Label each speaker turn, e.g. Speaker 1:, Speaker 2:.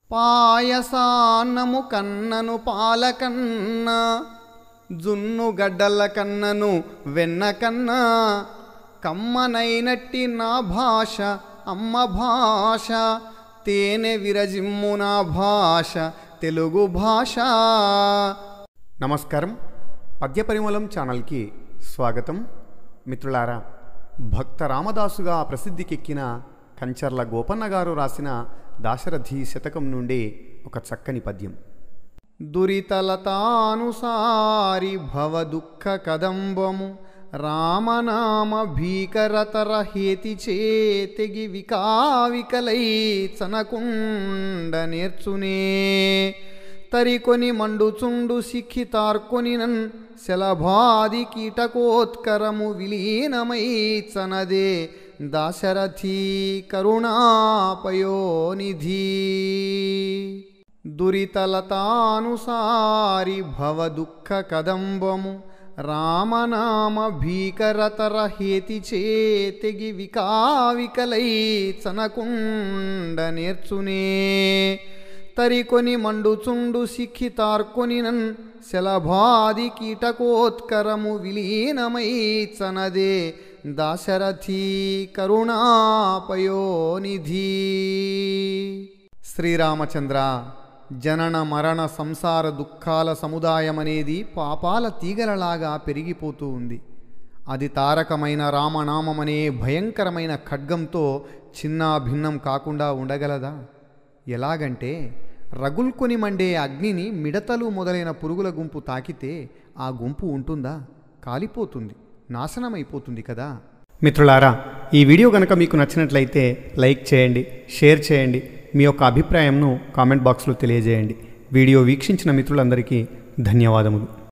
Speaker 1: పాయసాన్నము కన్నను పాలకన్న జున్ను గడ్డల కన్నను వెన్న కన్నా కమ్మనైనట్టి నా భాష అమ్మ భాష తేనె విరజిమ్ము నా భాష తెలుగు భాష నమస్కారం పద్య పరిమళం ఛానల్కి స్వాగతం మిత్రులారా భక్త రామదాసుగా ప్రసిద్ధికెక్కిన కంచర్ల గోపన్న గారు రాసిన దాశరథి శతకం నుండి ఒక చక్కని పద్యం దురితలతానుసారి భవ దుఃఖ కదంబము రామనామ భీకరతర హేతి చేతిగి వికావికలై చనకుండ నేర్చునే తరికొని మండుచుండు సిక్కి తార్కొనినన్ శలభాది కీటకోత్కరము విలీనమై చనదే దాశరథి కరుణాపయోనిధి దురితలతానుసారి భవ దుఃఖ కదంబము రామనామ భీకరతర హేతి చేతిగి వికావికలై చనకుండ నేర్చునే తరికొని మండుచుండు సిక్కి తార్కొనినన్ శలభాది కీటకోత్కరము విలీనమై చనదే దాశరథి కరుణాపయోనిధి శ్రీరామచంద్ర జనన మరణ సంసార దుఃఖాల సముదాయమనేది పాపాల తీగలలాగా పెరిగిపోతూ ఉంది అది తారకమైన రామనామమనే భయంకరమైన ఖడ్గంతో చిన్న భిన్నం కాకుండా ఉండగలదా ఎలాగంటే రగుల్కొని మండే అగ్నిని మిడతలు మొదలైన పురుగుల గుంపు తాకితే ఆ గుంపు ఉంటుందా కాలిపోతుంది నాశనమైపోతుంది కదా మిత్రులారా ఈ వీడియో కనుక మీకు నచ్చినట్లయితే లైక్ చేయండి షేర్ చేయండి మీ యొక్క అభిప్రాయంను కామెంట్ బాక్స్లో తెలియజేయండి వీడియో వీక్షించిన మిత్రులందరికీ ధన్యవాదములు